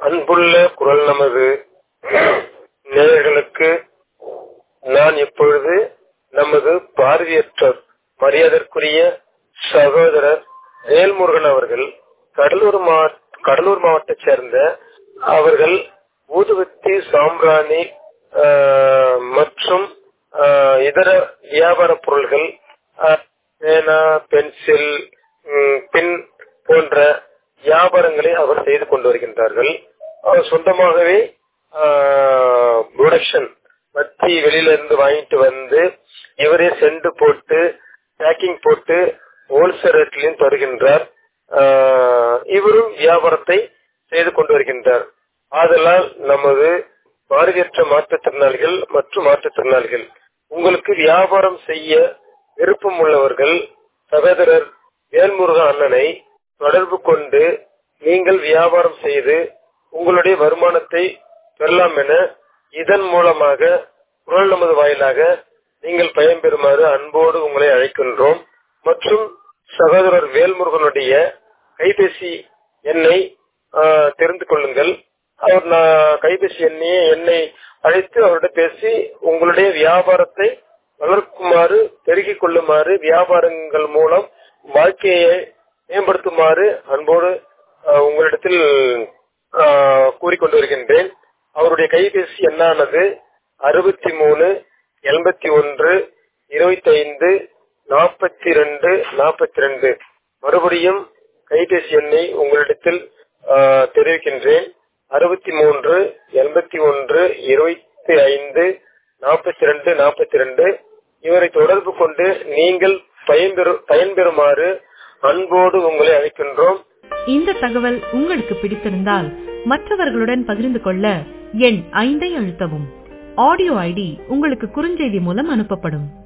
அன்புள்ள குரல் நமது நேயர்களுக்கு நான் இப்பொழுது நமது பார்வையற்றோர் மரியாதற்குரிய சகோதரர் வேல்முருகன் அவர்கள் கடலூர் மாவட்ட கடலூர் மாவட்டத்தை சேர்ந்த அவர்கள் ஊதுவத்தி சாம்பிராணி ஆஹ், மற்றும் ஆஹ், இதர வியாபார பொருள்கள் ஆஹ், பேனா பென்சில் ம், பின் போன்ற வியாபாரங்களை அவர் செய்து கொண்டு வருகின்றார்கள் அவர் சொந்தமாகவே ப்ரொடக்ஷன் வத்தி வெளியில இருந்து வாங்கிட்டு வந்து இவரே செண்டு போட்டு பேக்கிங் போட்டு ஹோல்சேல் ரேட்லையும் தருகின்றார் ஆஹ், இவரும் வியாபாரத்தை செய்து கொண்டு வருகின்றார் ஆதலால் நமது பார்வையற்ற மாற்றுத்திறனாளிகள் மற்றும் மாற்றுத்திறனாளிகள் உங்களுக்கு வியாபாரம் செய்ய விருப்பம் உள்ளவர்கள் சகோதரர் வேல்முருகன் அண்ணனை தொடர்பு கொண்டு நீங்கள் வியாபாரம் செய்து உங்களுடைய வருமானத்தை பெறலாம் என இதன் மூலமாக குரல் நமது வாயிலாக நீங்கள் பயன்பெறுமாறு அன்போடு உங்களை அழைக்கின்றோம் மற்றும் சகோதரர் வேல்முருகனுடைய கைபேசி எண்ணை ஆஹ், தெரிந்து கொள்ளுங்கள் அவர் நான் கைபேசி எண்ணையை என்னை அழைத்து அவரிடம் பேசி உங்களுடைய வியாபாரத்தை வளர்க்குமாறு பெருகிக் கொள்ளுமாறு வியாபாரங்கள் மூலம் வாழ்க்கையை மேம்படுத்துமாறு அன்போடு ஆஹ், உங்களிடத்தில் ஆஹ், கூறிக்கொண்டு வருகின்றேன் அவருடைய கைபேசி எண்ணானது அறுபத்தி மூணு எண்பத்தி ஒன்று இருபத்தி ஐந்து நாற்பத்தி ரெண்டு நாற்பத்தி ரெண்டு மறுபடியும் கைபேசி எண்ணை உங்களிடத்தில் ஆஹ், தெரிவிக்கின்றேன் அறுபத்தி மூன்று எண்பத்தி ஒன்று இருபத்தி ஐந்து நாற்பத்தி ரெண்டு நாற்பத்தி ரெண்டு இவரை தொடர்பு கொண்டு நீங்கள் பயன்பெறு பயன்பெறுமாறு அன்போடு உங்களை அழைக்கின்றோம் இந்த தகவல் உங்களுக்கு பிடித்திருந்தால் மற்றவர்களுடன் பகிர்ந்து கொள்ள எண் ஐந்தை அழுத்தவும் ஆடியோ ஐடி உங்களுக்கு குறுஞ்செய்தி மூலம் அனுப்பப்படும்